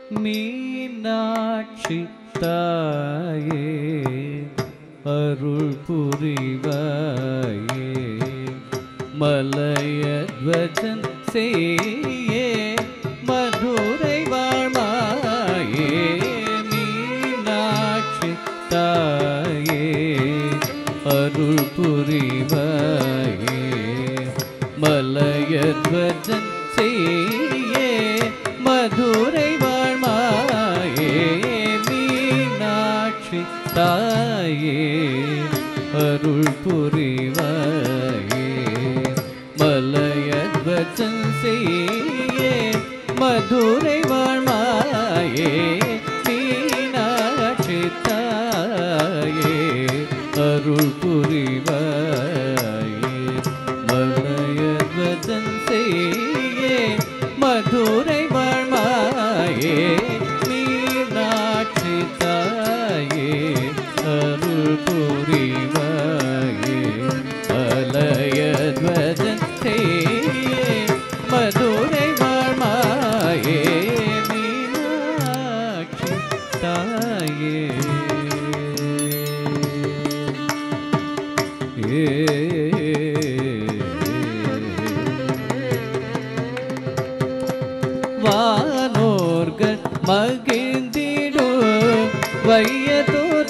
மீனாட்சி தாயே அருள் புரிவாயே மலையத்வஜன் செய்யே மதுரை வாழ்மாயே மீனாட்சி தாயே அருள் புரிவாயே மலையத்வஜன் செய்யே மதுரை வாழ்மாயே மீனாட்சி தாயே அருள் புரிவாயே மலையத்வஜன் செய்யே மதுரை வாழ்மாயே மீனாட்சி தாயே அருள் புரிவாயே மலையத்வஜன் செய்யே மதுரை வாழ்மாயே மீனாட்சி தாயே அருள் புரிவாயே மலையத்வஜன் செய்யே மதுரை வாழ்மாயே மீனாட்சி தாயே வானோர்கள் மகிழ்ந்திடு வையதோர்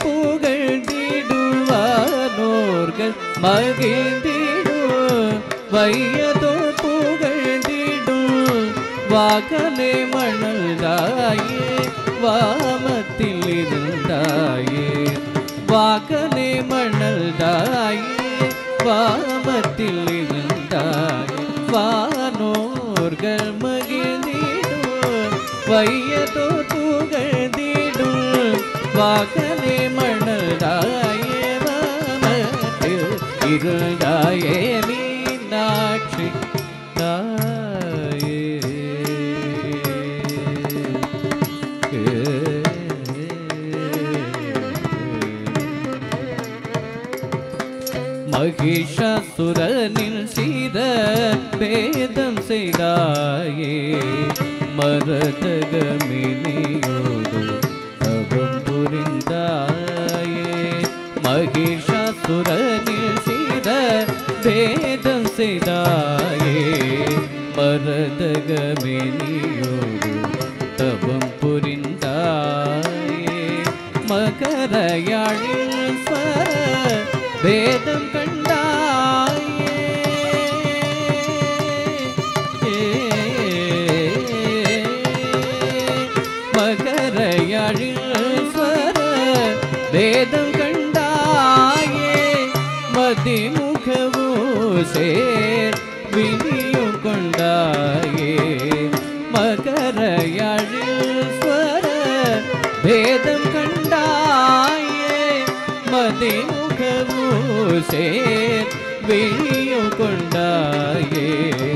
புகழ்ந்திடுவானோர்கள் மகிழ்ந்திடு வையதோர் புகழ்ந்திடு வாகனே மணல்தாயே வாமத்தில் இருந்தாயே வாகனே மணல்தாயே வாமத்தில் இருந்தாயே வானோர்கள் மகிழ்ந்திடும் வையதோ புகழ்ந்திடும் வாகனே மணல்தாயே வாமத்தில் இருந்தாயே மீனாட்சி தாயே மகிஷாசுரனில் செய்த பேதம் செய்தாயே மரதகமினியோடு தவம் புரிந்தாயே மகிஷாசுரனில் செய்த பேதம் செய்தாயே மரதகமினியோடு தவம் புரிந்தாயே மகரயாழில் ஸ்வர வேதம் கண்டாயே மகரயாழில் ஸ்வர வேதம் கண்டாயே மதிமுகவோ சேர் வினியும் கொண்டாயே மகரயாழில் ஸ்வர வேதம் கண்டாயே மதிமுகவோ சேர் விழியும் கொண்டாயே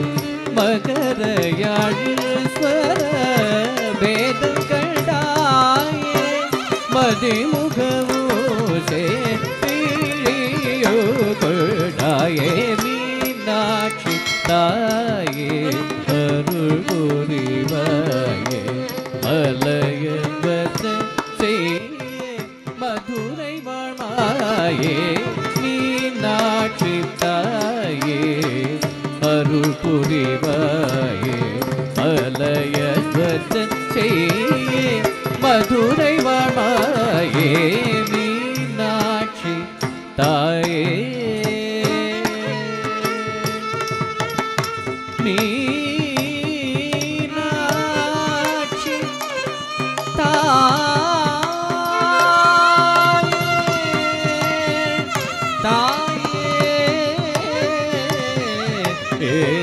மகரயாழில் ஸ்வர வேதம் கண்டாயே மதிமுகவோ சேர் விழியோ கொண்டாயே மீனாட்சி தாயே அருள் புரிவாயே மலையன்பத செய்யே மதுரை வாழ்மாயே மீனாட்சி தாயே அருள் புரிவாயே மலையன்பத செய்யே மதுரை வாழ்மாயே மீனாட்சி தாயே மீனாட்சி தாயே தாயே